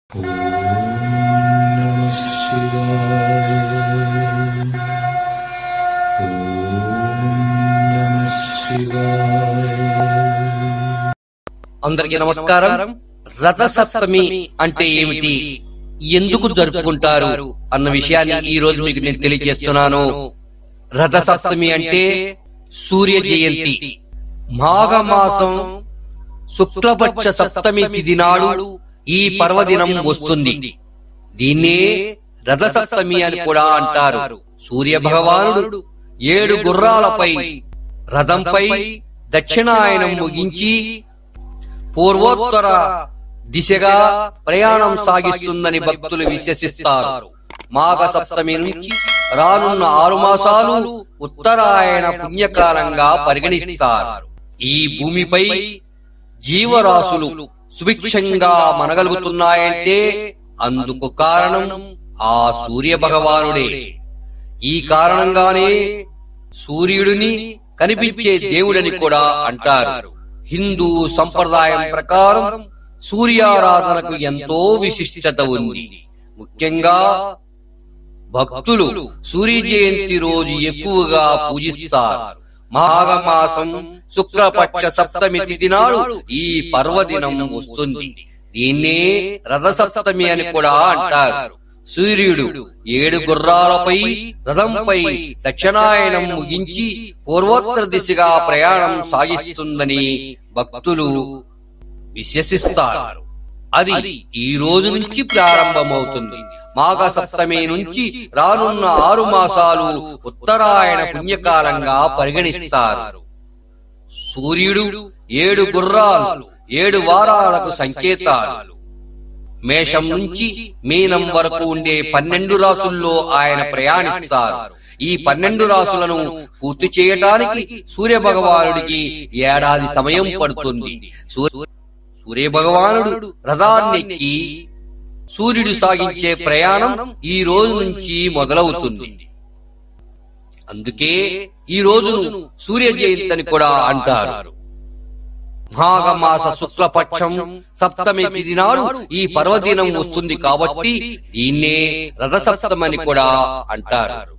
ॐ नमः शिवाय ॐ नमः शिवाय అందరికీ నమస్కారం రథసప్తమి అంటే ఏమిటి ఎందుకు జరుపుకుంటారు అన్న విషయాన్ని ఈ రోజు మీకు నేను తెలియజేస్తున్నాను రథసప్తమి అంటే సూర్య జయంతి మాఘమాసం శుక్లపక్ష సప్తమి తిథి నాడు ఈ పర్వదినం వస్తుంది దీన్నే రథసప్తమి అని కూడా అంటారు సూర్య భగవానుడు ఏడు గుర్రాలపై రథంపై దక్షిణాయనం ముగించి పూర్వోత్తర దిశగా ప్రయాణం సాగిస్తుందని భక్తులు విశ్వసిస్తారు మాఘ సప్తమి నుంచి రానున్న ఆరు మాసాలు ఉత్తరాయణ పుణ్యకాలంగా పరిగణిస్తారు ఈ భూమిపై జీవరాశులు సుభిక్షంగా మనగలుగుతున్నాయంటే అందుకు కారణం ఆ సూర్య భగవానుడే ఈ కారణంగానే సూర్యుడిని కనిపించే దేవుడని కూడా అంటారు హిందూ సంప్రదాయం ప్రకారం సూర్యారాధనకు ఎంతో విశిష్టత ఉంది ముఖ్యంగా భక్తులు సూర్య జయంతి రోజు ఎక్కువగా పూజిస్తారు మాఘమాసం శుక్లపక్ష సప్తమి తిథి నాడు ఈ పర్వదినం వస్తుంది దీన్నే రథసప్తమి అని కూడా అంటారు సూర్యుడు ఏడు గుర్రాలపై రథంపై దక్షిణాయనం ముగించి పూర్వోత్తర దిశగా ప్రయాణం సాగిస్తుందని భక్తులు విశ్వసిస్తారు అది ఈ రోజు నుంచి ప్రారంభమవుతుంది మాఘ సప్తమి నుంచి రానున్న ఆరు మాసాలు ఉత్తరాయణ పుణ్యకాలంగా పరిగణిస్తారు సూర్యుడు ఏడు గుర్రాలు ఏడు వారాలకు సంకేతాలు మేషం నుంచి మీనం వరకు ఉండే పన్నెండు రాసుల్లో ఆయన ప్రయాణిస్తారు ఈ పన్నెండు రాసులను పూర్తి చేయటానికి సూర్య భగవానుడికి ఏడాది సమయం పడుతుంది సూర్య సూర్య భగవానుడు రథాన్నెక్కి సూర్యుడు సాగించే ప్రయాణం ఈ రోజు నుంచి మొదలవుతుంది అందుకే ఈ రోజును సూర్య జయంతి అని కూడా అంటారు మాఘమాస శుక్లపక్షం సప్తమి తిథి నాడు ఈ పర్వదినం వస్తుంది కాబట్టి దీన్నే రథసప్తమని కూడా అంటారు